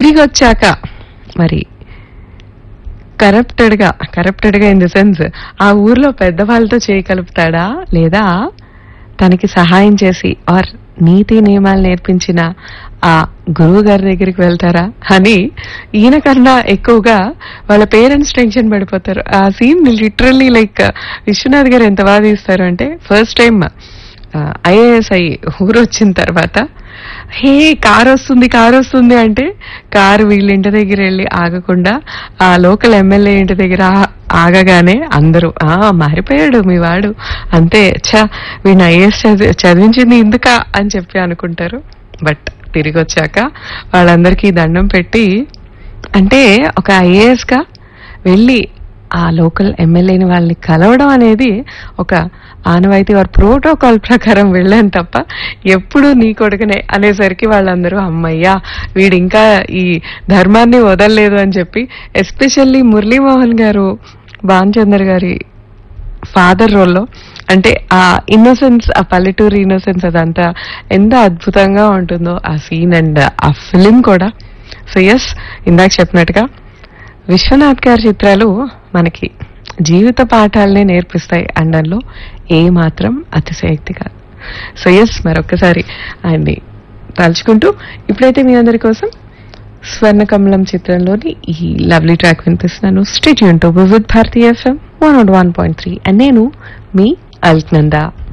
తిరిగి వచ్చాక మరి కరప్టెడ్ గా కరప్టెడ్ గా ఇన్ ది సెన్స్ ఆ ఊర్లో పెద్దవాళ్ళతో చేయగలుగుతాడా లేదా తనకి సహాయం చేసి ఆర్ నీతి నియమాలు నేర్పించిన ఆ గురువు గారి దగ్గరికి వెళ్తారా అని ఈయన కన్నా ఎక్కువగా వాళ్ళ పేరెంట్స్ టెన్షన్ పడిపోతారు ఆ సీన్ లిటరల్లీ లైక్ విశ్వనాథ్ గారు ఎంత బాగా తీస్తారు అంటే ఫస్ట్ టైం ఐఏఎస్ అయ్యి ఊరు వచ్చిన తర్వాత హే కారు వస్తుంది కారు వస్తుంది అంటే కారు వీళ్ళ ఇంటి దగ్గర వెళ్ళి ఆగకుండా ఆ లోకల్ ఎమ్మెల్యే ఇంటి దగ్గర ఆ- ఆగగానే అందరూ ఆ మారిపోయాడు మీ వాడు అంతే ఛా వీడిని ఐఏఎస్ చదివించింది ఇందుకా అని చెప్పి అనుకుంటారు బట్ తిరిగి వచ్చాక వాళ్ళందరికీ దండం పెట్టి అంటే ఒక ఐఏఎస్ గా వెళ్ళి ఆ లోకల్ ఎమ్మెల్యేని వాళ్ళని కలవడం అనేది ఒక ఆనవాయితీ వారి ప్రోటోకాల్ ప్రకారం వెళ్ళాను తప్ప ఎప్పుడు నీ కొడుకునే అనేసరికి వాళ్ళందరూ అమ్మయ్యా వీడు ఇంకా ఈ ధర్మాన్ని వదలలేదు అని చెప్పి ఎస్పెషల్లీ మురళీమోహన్ గారు భాన్చందర్ గారి ఫాదర్ రోల్లో అంటే ఆ ఇన్నోసెన్స్ ఆ పల్లెటూరు ఇన్నోసెన్స్ అదంతా ఎంత అద్భుతంగా ఉంటుందో ఆ సీన్ అండ్ ఆ ఫిలిం కూడా సో ఎస్ ఇందాక చెప్పినట్టుగా విశ్వనాథ్ గారి చిత్రాలు మనకి జీవిత పాఠాలనే నేర్పిస్తాయి అనడంలో ఏ మాత్రం అతిశయక్తి కాదు సో ఎస్ మరొక్కసారి ఆయన్ని తలుచుకుంటూ ఇప్పుడైతే మీ అందరి కోసం స్వర్ణ కమలం చిత్రంలోని ఈ లవ్లీ ట్రాక్ వినిపిస్తున్నాను స్టేట్ యూన్ to Vividh Bharati FM one one point three and నేను మీ అల్క్నందా